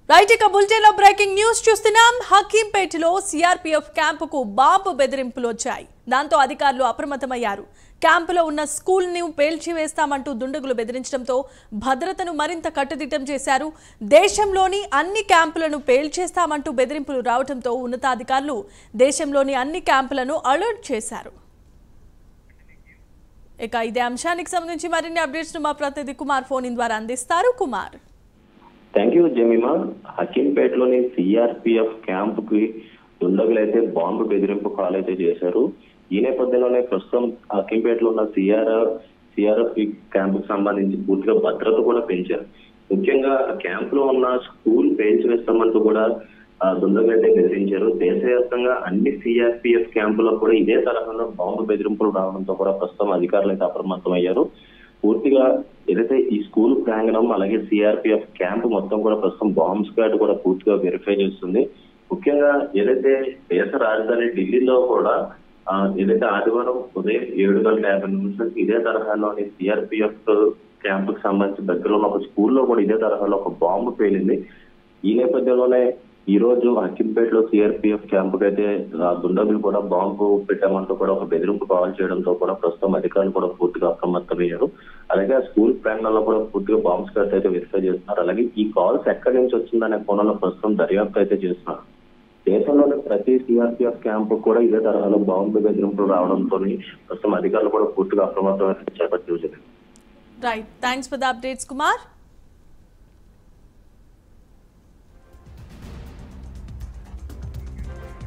right ఇక bulletin లో breaking news చూస్తున్నాం హకీంపేటలో సిఆర్పీఎఫ్ క్యాంపుకు బాంబు బెదిరింపులు వచ్చాయి దాంతో అధికారులు అప్రమత్తమయ్యారు క్యాంపులో ఉన్న స్కూల్ ను పేల్చివేస్తామంటూ దుండగులు బెదిరించడంతో భద్రతను మరింత కట్టుదిట్టం చేశారు దేశంలోని అన్ని క్యాంపులను పేల్చేస్తామంటూ బెదిరింపులు రావడంతో ఉన్నతాధికారులు దేశంలోని అన్ని క్యాంపులను అలర్ట్ చేశారు ఇక ఇదే అంశానికి సంబంధించి మరిన్ని అప్డేట్స్ మా ప్రతినిధి కుమార్ ఫోన్ ఇన్ ద్వారా అందిస్తారు కుమార్ థ్యాంక్ యూ జమీమా హకీంపేటలోని సిఆర్పిఎఫ్ క్యాంప్ కి దుండగులైతే బాంబు బెదిరింపు కాల్ అయితే చేశారు ఈ నేపథ్యంలోనే ప్రస్తుతం హకీంపేటలో ఉన్న సిఆర్ సిఆర్ఎఫ్ క్యాంప్ కి సంబంధించి పూర్తిగా భద్రత కూడా పెంచారు ముఖ్యంగా క్యాంప్ లో ఉన్న స్కూల్ పేల్చివేస్తామంటూ కూడా ఆ, దుండగులైతే బెదిరించారు దేశవ్యాప్తంగా అన్ని సిఆర్పిఎఫ్ క్యాంపులో కూడా ఇదే తరహాలో బాంబు బెదిరింపులు రావడంతో కూడా ప్రస్తుతం అధికారులు అయితే అప్రమత్తమయ్యారు పూర్తిగా ఏదైతే ఈ స్కూల్ ప్రాంగణం అలాగే సిఆర్పిఎఫ్ క్యాంప్ మొత్తం కూడా ప్రస్తుతం బాంబ్ స్క్వాడ్ కూడా పూర్తిగా వెరిఫై చేస్తుంది ముఖ్యంగా ఏదైతే దేశ రాజధాని ఢిల్లీలో కూడా ఆ, ఏదైతే ఆదివారం ఉదయం ఏడు గంటల యాభై నిమిషాలకి ఇదే తరహాలోని సిఆర్పిఎఫ్ క్యాంప్ కి సంబంధించి దగ్గరలో ఉన్న ఒక స్కూల్లో కూడా ఇదే తరహాలో ఒక బాంబు పేలింది ఈ నేపథ్యంలోనే ఈ రోజు అక్కింపేటలో సిఆర్పిఎఫ్ క్యాంప్ కి అయితే ఆ దుండగులు కూడా బాంబు పెట్టామంటూ కూడా ఒక బెదిరింపు కాల్ చేయడంతో కూడా ప్రస్తుతం అధికారులు కూడా పూర్తిగా అప్రమత్తమయ్యారు అలాగే ఆ స్కూల్ ప్రాంగణంలో కూడా పూర్తిగా బాంబ్ స్క్వాడ్ అయితే వెరిఫై చేస్తున్నారు అలాగే ఈ కాల్స్ ఎక్కడి నుంచి వచ్చిందనే కోణంలో ప్రస్తుతం దర్యాప్తు అయితే చేస్తున్నారు దేశంలోని ప్రతి సిఆర్పిఎఫ్ క్యాంప్ కూడా ఇదే తరహాలో బాంబు బెదిరింపులు రావడంతో ప్రస్తుతం అధికారులు కూడా పూర్తిగా అప్రమత్తం అయితే చేపట్టి right thanks for the updates Kumar